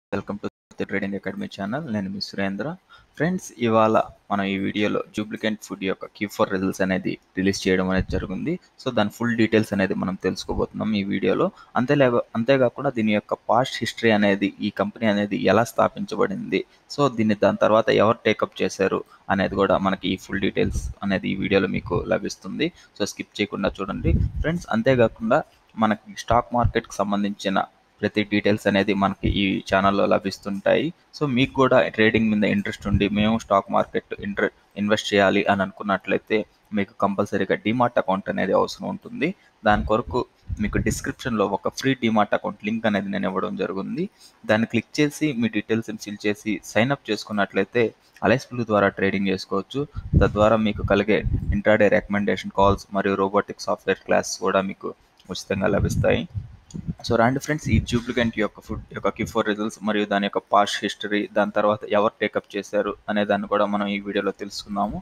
welcome to the trading academy channel నేను మీ Surendra friends ఇవాళ మనం ఈ వీడియోలో జూప్లికెంట్ ఫుడ్ యొక్క క్యూ ఫోర్ రిజల్ట్స్ అనేది రిలీజ్ చేయడం అనేది జరిగింది సో దాని ఫుల్ డీటెయిల్స్ అనేది మనం తెలుసుకోబోతున్నాం ఈ వీడియోలో అంతేలే అంతేకాకుండా దీని యొక్క పాస్ట్ హిస్టరీ అనేది ఈ కంపెనీ అనేది ఎలా స్థాపించబడింది సో దీన్ని దాని తర్వాత ఎవరు టేకప్ చేశారు అనేది కూడా మనకి ఈ ఫుల్ డీటెయిల్స్ అనేది ఈ వీడియోలో మీకు లభిస్తుంది సో స్కిప్ చేయకుండా చూడండి ఫ్రెండ్స్ అంతేకాకుండా మనకి స్టాక్ మార్కెట్కి సంబంధించిన ప్రతి డీటెయిల్స్ అనేది మనకి ఈ ఛానల్లో లభిస్తుంటాయి సో మీకు కూడా ట్రేడింగ్ మీద ఇంట్రెస్ట్ ఉండి మేము స్టాక్ మార్కెట్ ఇంట్రె ఇన్వెస్ట్ చేయాలి అని అనుకున్నట్లయితే మీకు కంపల్సరీగా డిమార్ట్ అకౌంట్ అనేది అవసరం ఉంటుంది దాని కొరకు మీకు డిస్క్రిప్షన్లో ఒక ఫ్రీ డిమార్ట్ అకౌంట్ లింక్ అనేది నేను ఇవ్వడం జరిగింది దాన్ని క్లిక్ చేసి మీ డీటెయిల్స్ని ఫిల్ చేసి సైన్ అప్ చేసుకున్నట్లయితే అలైస్ బ్లూ ద్వారా ట్రేడింగ్ చేసుకోవచ్చు తద్వారా మీకు కలిగే ఇంట్రాడే రికమెండేషన్ కాల్స్ మరియు రోబోటిక్ సాఫ్ట్వేర్ క్లాస్ కూడా మీకు ఉచితంగా లభిస్తాయి సో రండి ఫ్రెండ్స్ ఈ జూప్లికెంట్ యొక్క ఫుడ్ యొక్క క్యూ ఫోర్ రిజల్ట్స్ మరియు దాని యొక్క పాస్ట్ హిస్టరీ దాని తర్వాత ఎవరు టేకప్ చేశారు అనే దాన్ని కూడా మనం ఈ వీడియోలో తెలుసుకుందాము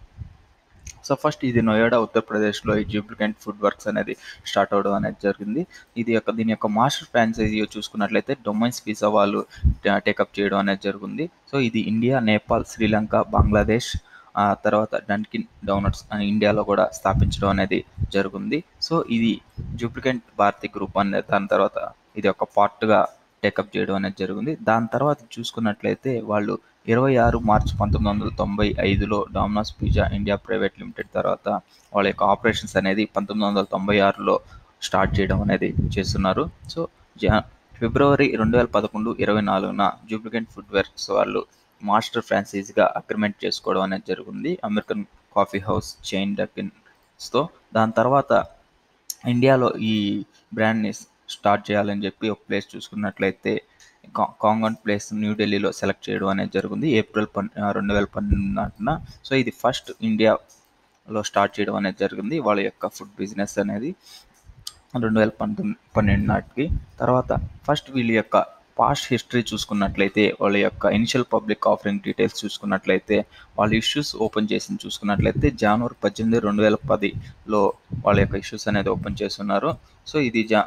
సో ఫస్ట్ ఇది నోయిడా ఉత్తరప్రదేశ్లో ఈ జూప్లికెంట్ ఫుడ్ వర్క్స్ అనేది స్టార్ట్ అవడం అనేది జరిగింది ఇది యొక్క దీని యొక్క మాస్టర్ ఫ్రాంచైజీ చూసుకున్నట్లయితే డొమైన్స్ పిజ్జా వాళ్ళు టేకప్ చేయడం అనేది జరిగింది సో ఇది ఇండియా నేపాల్ శ్రీలంక బంగ్లాదేశ్ ఆ తర్వాత డంకిన్ డౌనట్స్ అని ఇండియాలో కూడా స్థాపించడం అనేది జరిగింది సో ఇది జూప్లికెంట్ భారతి గ్రూప్ అనే దాని తర్వాత ఇది ఒక పార్ట్గా టేకప్ చేయడం అనేది జరిగింది దాని తర్వాత చూసుకున్నట్లయితే వాళ్ళు ఇరవై ఆరు మార్చ్ పంతొమ్మిది వందల తొంభై ఐదులో Domino's pizza India private limited తర్వాత వాళ్ళ యొక్క ఆపరేషన్స్ అనేది పంతొమ్మిది వందల తొంభై ఆరులో స్టార్ట్ చేయడం అనేది చేస్తున్నారు సో జా ఫిబ్రవరి రెండు వేల పదకొండు ఇరవై నాలుగున జూప్లికెంట్ ఫుడ్ వర్క్స్ వాళ్ళు మాస్టర్ ఫ్రాంచైజీగా అగ్రిమెంట్ చేసుకోవడం అనేది జరిగింది అమెరికన్ కాఫీ హౌస్ చైన్ డకిన్స్తో దాని తర్వాత ఇండియాలో ఈ బ్రాండ్ని స్టార్ట్ చేయాలని చెప్పి ఒక ప్లేస్ చూసుకున్నట్లయితే కాంగన్ ప్లేస్ న్యూఢిల్లీలో సెలెక్ట్ చేయడం అనేది జరిగింది ఏప్రిల్ పన్ రెండు వేల పన్నెండు నాటిన సో ఇది ఫస్ట్ ఇండియాలో స్టార్ట్ చేయడం అనేది జరిగింది వాళ్ళ యొక్క ఫుడ్ బిజినెస్ అనేది రెండు వేల పంతొమ్మిది పన్నెండు నాటికి తర్వాత ఫస్ట్ వీళ్ళ యొక్క పాస్ట్ హిస్టరీ చూసుకున్నట్లయితే వాళ్ళ యొక్క ఇనిషియల్ పబ్లిక్ ఆఫరింగ్ డీటెయిల్స్ చూసుకున్నట్లయితే వాళ్ళ ఇష్యూస్ ఓపెన్ చేసి చూసుకున్నట్లయితే జనవరి పద్దెనిమిది రెండు వేల పదిలో వాళ్ళ యొక్క ఇష్యూస్ అనేది ఓపెన్ చేస్తున్నారు సో ఇది జా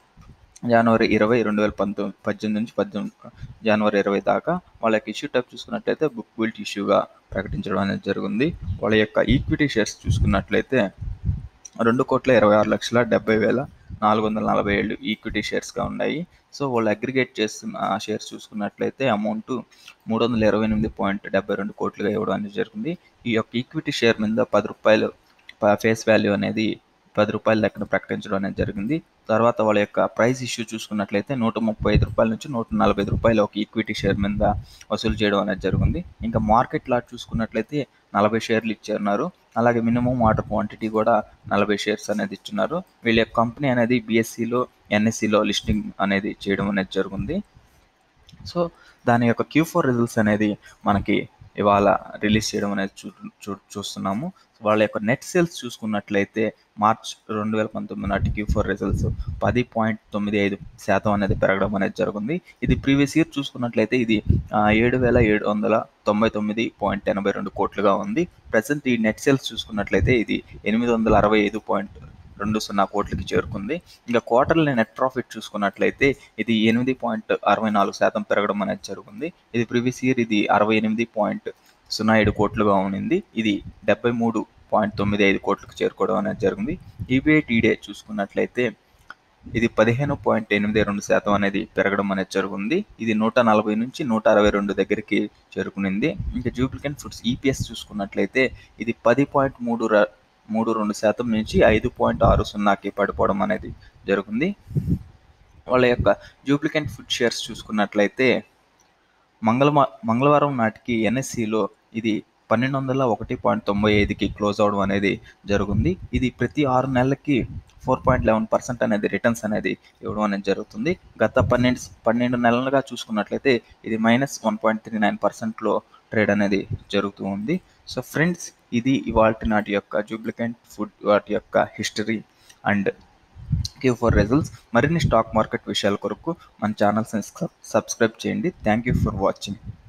జనవరి ఇరవై రెండు వేల పంతొమ్మిది పద్దెనిమిది నుంచి పద్దెనిమిది జనవరి ఇరవై దాకా వాళ్ళ యొక్క ఇష్యూ టైప్ చూసుకున్నట్లయితే బుక్ బిల్ట్ ఇష్యూగా ప్రకటించడం అనేది జరిగింది వాళ్ళ యొక్క ఈక్విటీ షేర్స్ చూసుకున్నట్లయితే రెండు కోట్ల ఇరవై ఆరు లక్షల డెబ్బై వేల నాలుగు వందల నలభై ఏళ్ళు ఈక్విటీ షేర్స్గా ఉన్నాయి సో వాళ్ళు అగ్రిగేట్ చేస్తున్న ఆ షేర్స్ చూసుకున్నట్లయితే అమౌంట్ మూడు వందల ఇరవై ఎనిమిది పాయింట్ డెబ్బై రెండు కోట్లుగా ఇవ్వడం అనేది జరిగింది ఈ యొక్క ఈక్విటీ షేర్ మీద పది రూపాయలు ఫేస్ వాల్యూ అనేది పది రూపాయల లెక్కన ప్రకటించడం అనేది జరిగింది తర్వాత వాళ్ళ యొక్క ప్రైస్ ఇష్యూ చూసుకున్నట్లయితే నూట ముప్పై ఐదు రూపాయల నుంచి నూట నలభై ఐదు రూపాయలు ఒక ఈక్విటీ షేర్ మీద వసూలు చేయడం అనేది జరిగింది ఇంకా మార్కెట్ లాట్ చూసుకున్నట్లయితే నలభై షేర్లు ఇచ్చారు అలాగే మినిమం ఆర్డర్ క్వాంటిటీ కూడా నలభై షేర్స్ అనేది ఇచ్చున్నారు వీళ్ళ యొక్క కంపెనీ అనేది బిఎస్సిలో ఎన్ఎస్సిలో లిస్టింగ్ అనేది చేయడం అనేది జరిగింది సో దాని యొక్క క్యూ ఫోర్ రిజల్ట్స్ అనేది మనకి ఇవాళ రిలీజ్ చేయడం అనేది చూ చూ చూస్తున్నాము వాళ్ళ యొక్క నెట్ సేల్స్ చూసుకున్నట్లయితే మార్చ్ రెండు వేల పంతొమ్మిది నాటి క్యూ ఫోర్ రిజల్ట్స్ పది పాయింట్ తొమ్మిది ఐదు శాతం అనేది పెరగడం అనేది జరిగింది ఇది ప్రీవియస్ ఇయర్ చూసుకున్నట్లయితే ఇది ఏడు వేల ఏడు వందల తొంభై తొమ్మిది పాయింట్ ఎనభై రెండు కోట్లుగా ఉంది ప్రజెంట్ ఈ నెట్ సేల్స్ చూసుకున్నట్లయితే ఇది ఎనిమిది వందల అరవై ఐదు పాయింట్ రెండు సున్నా కోట్లకి చేరుకుంది ఇంకా క్వార్టర్లీ నెట్ ప్రాఫిట్ చూసుకున్నట్లయితే ఇది ఎనిమిది పాయింట్ అరవై నాలుగు శాతం పెరగడం అనేది జరిగింది ఇది ప్రీవియస్ ఇయర్ ఇది అరవై ఎనిమిది పాయింట్ సున్నా ఏడు కోట్లుగా ఉన్నింది ఇది డెబ్బై మూడు పాయింట్ తొమ్మిది ఐదు కోట్లకు చేరుకోవడం అనేది జరిగింది ఈబీఐ టీడే చూసుకున్నట్లయితే ఇది పదిహేను పాయింట్ ఎనిమిది రెండు శాతం అనేది పెరగడం అనేది జరిగింది ఇది నూట నలభై నుంచి నూట అరవై రెండు దగ్గరికి చేరుకునింది ఇంకా జూప్లికెంట్ ఫుడ్స్ ఈపీఎస్ చూసుకున్నట్లయితే ఇది పది పాయింట్ మూడు మూడు రెండు శాతం నుంచి ఐదు పాయింట్ ఆరు సున్నాకి పడిపోవడం అనేది జరుగుతుంది వాళ్ళ యొక్క జూప్లికెంట్ ఫుడ్ షేర్స్ చూసుకున్నట్లయితే మంగళవా మంగళవారం నాటికి ఎన్ఎస్సిలో ఇది పన్నెండు వందల ఒకటి పాయింట్ తొంభై ఐదుకి క్లోజ్ అవడం అనేది జరుగుతుంది ఇది ప్రతి ఆరు నెలలకి ఫోర్ పాయింట్ లెవెన్ పర్సెంట్ అనేది రిటర్న్స్ అనేది ఇవ్వడం అనేది జరుగుతుంది గత పన్నెండు పన్నెండు నెలలుగా చూసుకున్నట్లయితే ఇది minus one point three nine పర్సెంట్లో ట్రేడ్ అనేది జరుగుతూ ఉంది సో ఫ్రెండ్స్ ఇది ఇవాళ నాటి యొక్క జూప్లికెంట్ ఫుడ్ వాటి యొక్క history and Q four results మరిన్ని స్టాక్ మార్కెట్ విషయాల కొరకు మన ఛానల్స్ని సబ్స్క్రైబ్ చేయండి థ్యాంక్ యూ ఫర్ వాచింగ్